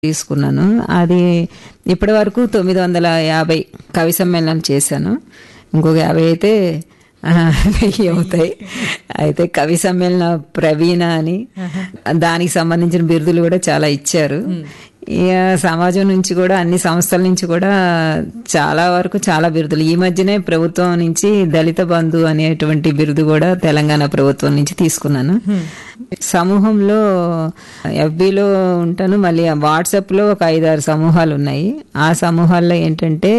తీసుకున్నాను అది ఇప్పటి వరకు తొమ్మిది వందల యాభై కవి సమ్మేళనాలు చేశాను ఇంకొక యాభై అయితే ఆ, వెయ్యి అవుతాయి అయితే కవి సమ్మేళన ప్రవీణ అని దానికి సంబంధించిన బిరుదులు కూడా చాలా ఇచ్చారు ఇక సమాజం నుంచి కూడా అన్ని సంస్థల నుంచి కూడా చాలా వరకు చాలా బిరుదులు ఈ మధ్యనే ప్రభుత్వం నుంచి దళిత బంధు అనేటువంటి బిరుదు కూడా తెలంగాణ ప్రభుత్వం నుంచి తీసుకున్నాను సమూహంలో ఎఫ్బిలో ఉంటాను మళ్ళీ వాట్సాప్ లో ఒక ఐదారు సమూహాలు ఉన్నాయి ఆ సమూహాల్లో ఏంటంటే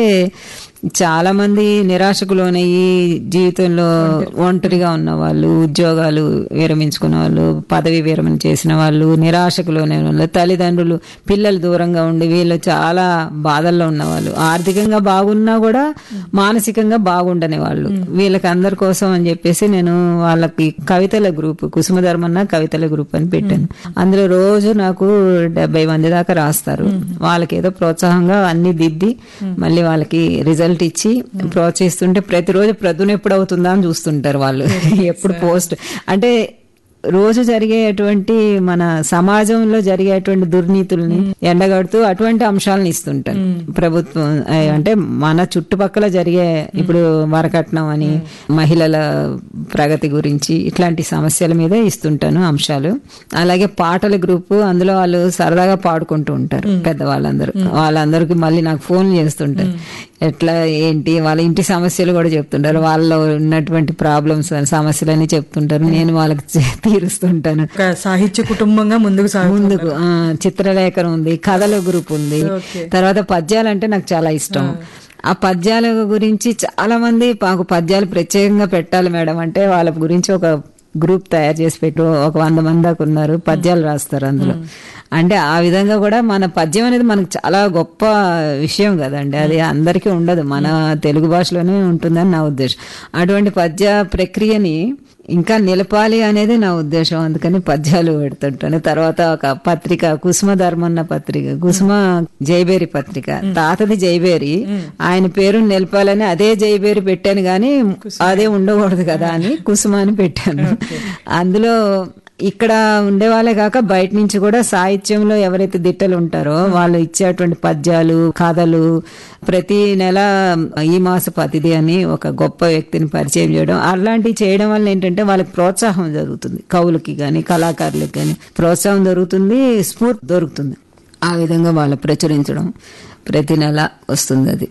చాలా మంది నిరాశకు లోనయ్యి జీవితంలో ఒంటరిగా ఉన్న వాళ్ళు ఉద్యోగాలు విరమించుకున్న వాళ్ళు పదవి విరమణ చేసిన వాళ్ళు నిరాశకు లోనే ఉన్న వాళ్ళు తల్లిదండ్రులు పిల్లలు దూరంగా ఉండి వీళ్ళు చాలా బాధల్లో ఉన్నవాళ్ళు ఆర్థికంగా బాగున్నా కూడా మానసికంగా బాగుండని వాళ్ళు వీళ్ళకి అందరి కోసం అని చెప్పేసి నేను వాళ్ళకి కవితల గ్రూప్ కుసుమధర్మన్న కవితల గ్రూప్ అని పెట్టాను అందులో రోజు నాకు డెబ్బై మంది దాకా రాస్తారు వాళ్ళకి ఏదో ప్రోత్సాహంగా అన్ని దిద్ది మళ్ళీ వాళ్ళకి రిజల్ట్ ఇచ్చి ప్రోత్సహిస్తుంటే ప్రతిరోజు ప్రదున ఎప్పుడు అవుతుందా అని చూస్తుంటారు వాళ్ళు ఎప్పుడు పోస్ట్ అంటే రోజు జరిగేటువంటి మన సమాజంలో జరిగేటువంటి దుర్నీతుల్ని ఎండగడుతూ అటువంటి అంశాలను ఇస్తుంటారు ప్రభుత్వం ఆ, అంటే మన చుట్టుపక్కల జరిగే ఇప్పుడు వరకట్నం అని మహిళల ప్రగతి గురించి ఇట్లాంటి సమస్యల మీద ఇస్తుంటాను అంశాలు అలాగే పాటల గ్రూపు అందులో వాళ్ళు సరదాగా పాడుకుంటూ ఉంటారు పెద్దవాళ్ళందరూ వాళ్ళందరికీ మళ్ళీ నాకు ఫోన్ చేస్తుంటారు ఎట్లా ఏంటి వాళ్ళ ఇంటి సమస్యలు కూడా చెప్తుంటారు వాళ్ళలో ఉన్నటువంటి ప్రాబ్లమ్స్ సమస్యలన్నీ చెప్తుంటారు నేను వాళ్ళకి చే- తీరుస్తుంటాను ఒక సాహిత్య కుటుంబంగా ముందుకు సాగు ముందుకు ఆ, చిత్రలేఖనం ఉంది కథల గ్రూప్ ఉంది తర్వాత పద్యాలు అంటే నాకు చాలా ఇష్టం ఆ పద్యాల గురించి చాలా మంది మాకు పద్యాలు ప్రత్యేకంగా పెట్టాలి మేడం అంటే వాళ్ళ గురించి ఒక గ్రూప్ తయారు చేసి పెట్టు ఒక వంద మంది దాకా ఉన్నారు పద్యాలు రాస్తారు అందులో అంటే ఆ విధంగా కూడా మన పద్యం అనేది మనకు చాలా గొప్ప విషయం కదండి అది అందరికీ ఉండదు మన తెలుగు భాషలోనే ఉంటుందని నా ఉద్దేశం అటువంటి పద్య ప్రక్రియని ఇంకా నిలపాలి అనేది నా ఉద్దేశం అందుకని పద్యాలు పెడుతుంటాను తర్వాత ఒక పత్రిక కుసుమ ధర్మన్న పత్రిక కుసుమ జైబేరి పత్రిక తాతది జైబేరి ఆయన పేరు నిలపాలని అదే జైబేరి పెట్టాను గాని అదే ఉండకూడదు కదా అని కుసుమ అని పెట్టాను అందులో ఇక్కడ ఉండే వాళ్ళే కాక బయట నుంచి కూడా సాహిత్యంలో ఎవరైతే దిట్టలు ఉంటారో వాళ్ళు ఇచ్చేటువంటి పద్యాలు కథలు ప్రతి నెల ఈ మాసపు అతిథి అని ఒక గొప్ప వ్యక్తిని పరిచయం చేయడం అలాంటివి చేయడం వల్ల ఏంటంటే వాళ్ళకి ప్రోత్సాహం జరుగుతుంది కవులకి కానీ కళాకారులకి కానీ ప్రోత్సాహం జరుగుతుంది స్ఫూర్తి దొరుకుతుంది ఆ విధంగా వాళ్ళు ప్రచురించడం ప్రతి నెల వస్తుంది అది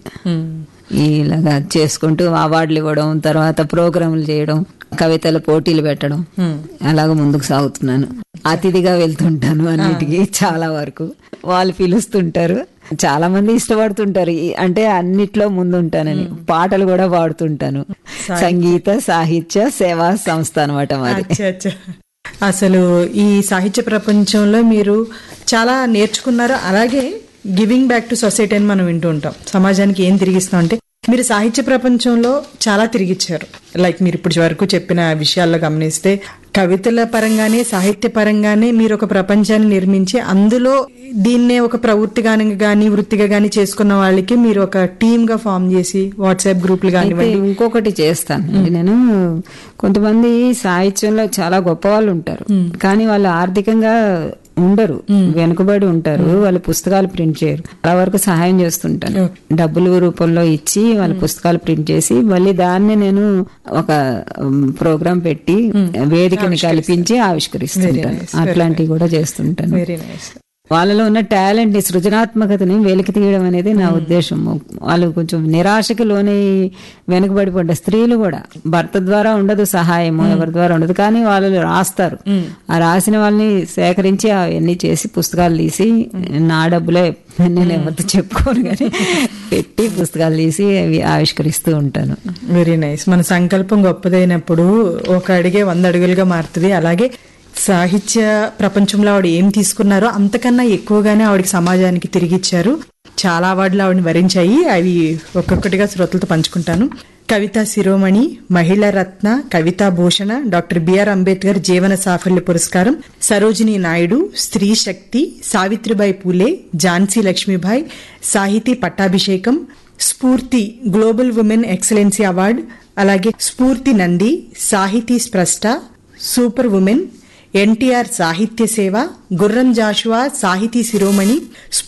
ఇలాగా చేసుకుంటూ అవార్డులు ఇవ్వడం తర్వాత ప్రోగ్రాంలు చేయడం కవితల పోటీలు పెట్టడం అలాగ ముందుకు సాగుతున్నాను అతిథిగా వెళ్తుంటాను అన్నిటికీ చాలా వరకు వాళ్ళు పిలుస్తుంటారు చాలా మంది ఇష్టపడుతుంటారు ఈ- అంటే అన్నిట్లో ముందుంటానని పాటలు కూడా పాడుతుంటాను సంగీత సాహిత్య సేవా సంస్థ అనమాట మాది అచ్చా, అచ్చా. అసలు ఈ సాహిత్య ప్రపంచంలో మీరు చాలా నేర్చుకున్నారు అలాగే గివింగ్ బ్యాక్ టు సొసైటీ అని మనం వింటూ ఉంటాం సమాజానికి ఏం తిరిగిస్తాం అంటే మీరు సాహిత్య ప్రపంచంలో చాలా తిరిగిచ్చారు లైక్ మీరు ఇప్పటి వరకు చెప్పిన విషయాల్లో గమనిస్తే కవితల పరంగానే సాహిత్య పరంగానే మీరు ఒక ప్రపంచాన్ని నిర్మించి అందులో దీన్నే ఒక ప్రవృత్తిగాని గాని వృత్తిగా గాని చేసుకున్న వాళ్ళకి మీరు ఒక టీమ్ గా ఫామ్ చేసి వాట్సాప్ గ్రూపులు అయితే కానివ్వండి ఇంకొకటి చేస్తాను అంటే నేను కొంతమంది సాహిత్యంలో చాలా గొప్ప వాళ్ళు ఉంటారు కానీ వాళ్ళు ఆర్థికంగా ఉండరు వెనుకబడి ఉంటారు వాళ్ళు పుస్తకాలు ప్రింట్ చేయరు చాలా వరకు సహాయం చేస్తుంటాను డబ్బులు రూపంలో ఇచ్చి వాళ్ళ పుస్తకాలు ప్రింట్ చేసి మళ్ళీ దాన్ని నేను ఒక ప్రోగ్రాం పెట్టి వేదికని కల్పించి ఆవిష్కరిస్తుంటాను అట్లాంటివి కూడా చేస్తుంటాను వెరీ నైస్ వాళ్ళలో ఉన్న టాలెంట్ ని సృజనాత్మకతని వెలికి తీయడం అనేది నా ఉద్దేశం వాళ్ళు కొంచెం నిరాశకి లోనే వెనుకబడిపడ్డ స్త్రీలు కూడా భర్త ద్వారా ఉండదు సహాయము ఎవరి ద్వారా ఉండదు కానీ వాళ్ళు రాస్తారు ఆ రాసిన వాళ్ళని సేకరించి అవన్నీ చేసి పుస్తకాలు తీసి నా డబ్బులే నేను ఎవరితో చెప్పుకోను కానీ పెట్టి పుస్తకాలు తీసి అవి ఆవిష్కరిస్తూ ఉంటాను వెరీ నైస్ మన సంకల్పం గొప్పదైనప్పుడు ఒక అడిగే వంద అడుగులుగా మారుతుంది అలాగే సాహిత్య ప్రపంచంలో ఆవిడ ఏం తీసుకున్నారో అంతకన్నా ఎక్కువగానే ఆవిడకి సమాజానికి తిరిగి ఇచ్చారు చాలా అవార్డులు ఆవిడని వరించాయి అవి ఒక్కొక్కటిగా శ్రోతలతో పంచుకుంటాను కవితా శిరోమణి మహిళా రత్న కవితా భూషణ డాక్టర్ బిఆర్ అంబేద్కర్ జీవన సాఫల్య పురస్కారం సరోజిని నాయుడు స్త్రీ శక్తి సావిత్రిబాయి పూలే ఝాన్సీ లక్ష్మీబాయి సాహితీ పట్టాభిషేకం స్ఫూర్తి గ్లోబల్ ఉమెన్ ఎక్సలెన్సీ అవార్డు అలాగే స్ఫూర్తి నంది సాహితీ స్ప్రష్ట సూపర్ ఉమెన్ ఎన్టీఆర్ సాహిత్య సేవ గుర్రం జాషువా సాహితీ శిరోమణి